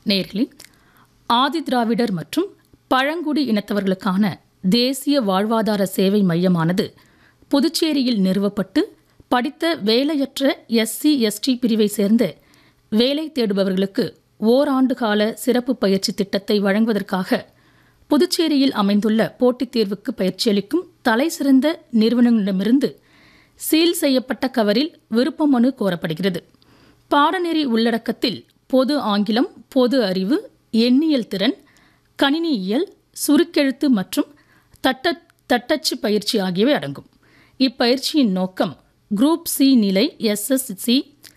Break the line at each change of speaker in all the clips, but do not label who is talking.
நேர்களே ஆதிதிராவிடர் மற்றும் பழங்குடி இனத்தவர்களுக்கான தேசிய வாழ்வாதார சேவை மையமானது புதுச்சேரியில் நிறுவப்பட்டு படித்த வேலையற்ற எஸ்சி எஸ்டி பிரிவை சேர்ந்த வேலை தேடுபவர்களுக்கு ஓராண்டு கால சிறப்பு பயிற்சி திட்டத்தை வழங்குவதற்காக புதுச்சேரியில் அமைந்துள்ள போட்டித் தேர்வுக்கு பயிற்சியளிக்கும் தலைசிறந்த நிறுவனங்களிடமிருந்து சீல் செய்யப்பட்ட கவரில் விருப்ப மனு கோரப்படுகிறது பாடநெறி உள்ளடக்கத்தில் பொது ஆங்கிலம் பொது அறிவு எண்ணியல் திறன் கணினியியல் சுருக்கெழுத்து மற்றும் தட்ட தட்டச்சு பயிற்சி ஆகியவை அடங்கும் இப்பயிற்சியின் நோக்கம் குரூப் சி நிலை எஸ்எஸ்சி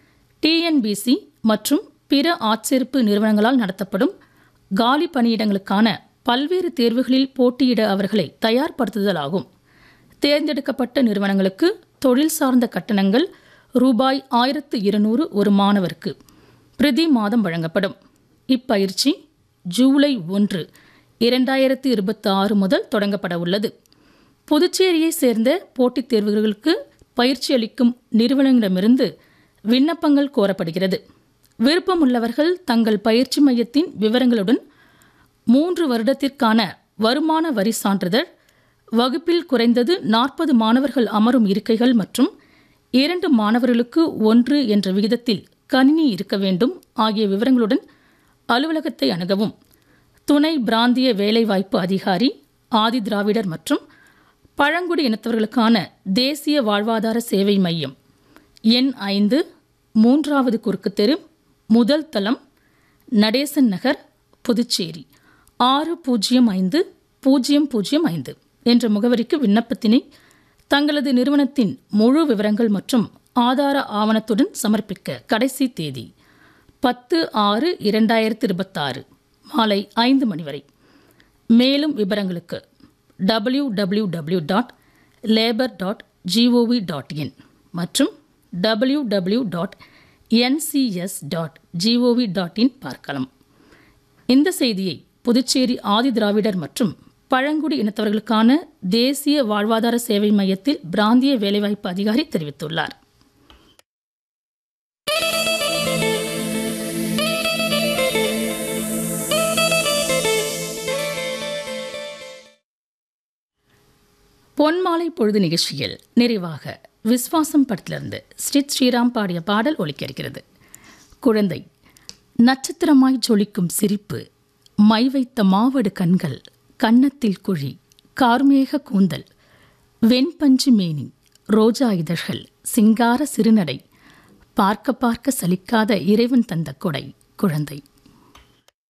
டிஎன்பிசி மற்றும் பிற ஆட்சேர்ப்பு நிறுவனங்களால் நடத்தப்படும் காலி பணியிடங்களுக்கான பல்வேறு தேர்வுகளில் போட்டியிட அவர்களை தயார்படுத்துதல் ஆகும் தேர்ந்தெடுக்கப்பட்ட நிறுவனங்களுக்கு தொழில் சார்ந்த கட்டணங்கள் ரூபாய் ஆயிரத்து இருநூறு ஒரு மாணவருக்கு பிரதி மாதம் வழங்கப்படும் இப்பயிற்சி ஜூலை ஒன்று இரண்டாயிரத்து இருபத்தி ஆறு முதல் தொடங்கப்பட உள்ளது புதுச்சேரியை சேர்ந்த போட்டித் தேர்வுகளுக்கு பயிற்சி அளிக்கும் நிறுவனங்களிடமிருந்து விண்ணப்பங்கள் கோரப்படுகிறது விருப்பமுள்ளவர்கள் தங்கள் பயிற்சி மையத்தின் விவரங்களுடன் மூன்று வருடத்திற்கான வருமான வரி சான்றிதழ் வகுப்பில் குறைந்தது நாற்பது மாணவர்கள் அமரும் இருக்கைகள் மற்றும் இரண்டு மாணவர்களுக்கு ஒன்று என்ற விகிதத்தில் கணினி இருக்க வேண்டும் ஆகிய விவரங்களுடன் அலுவலகத்தை அணுகவும் துணை பிராந்திய வேலைவாய்ப்பு அதிகாரி ஆதி திராவிடர் மற்றும் பழங்குடி இனத்தவர்களுக்கான தேசிய வாழ்வாதார சேவை மையம் எண் ஐந்து மூன்றாவது குறுக்கு தெரு முதல் தளம் நடேசன் நகர் புதுச்சேரி ஆறு பூஜ்ஜியம் ஐந்து பூஜ்ஜியம் பூஜ்ஜியம் ஐந்து என்ற முகவரிக்கு விண்ணப்பத்தினை தங்களது நிறுவனத்தின் முழு விவரங்கள் மற்றும் ஆதார ஆவணத்துடன் சமர்ப்பிக்க கடைசி தேதி பத்து ஆறு இரண்டாயிரத்து இருபத்தாறு மாலை ஐந்து மணி வரை மேலும் விவரங்களுக்கு W W W dot labour dot gov dot in மற்றும் W W dot NCS dot gov dot in பார்க்கலாம் இந்த செய்தியை புதுச்சேரி ஆதி திராவிடர் மற்றும் பழங்குடி இனத்தவர்களுக்கான தேசிய வாழ்வாதார சேவை மையத்தில் பிராந்திய வேலைவாய்ப்பு அதிகாரி தெரிவித்துள்ளார் பொன்மாலை பொழுது நிகழ்ச்சியில் நிறைவாக விஸ்வாசம் படத்திலிருந்து ஸ்ரீத் ஸ்ரீராம் பாடிய பாடல் ஒலிக்கிறது குழந்தை நட்சத்திரமாய் ஜொலிக்கும் சிரிப்பு மை வைத்த மாவடு கண்கள் கன்னத்தில் குழி கார்மேக கூந்தல் வெண்பஞ்சு மேனி ரோஜா இதழ்கள் சிங்கார சிறுநடை பார்க்க பார்க்க சலிக்காத இறைவன் தந்த கொடை குழந்தை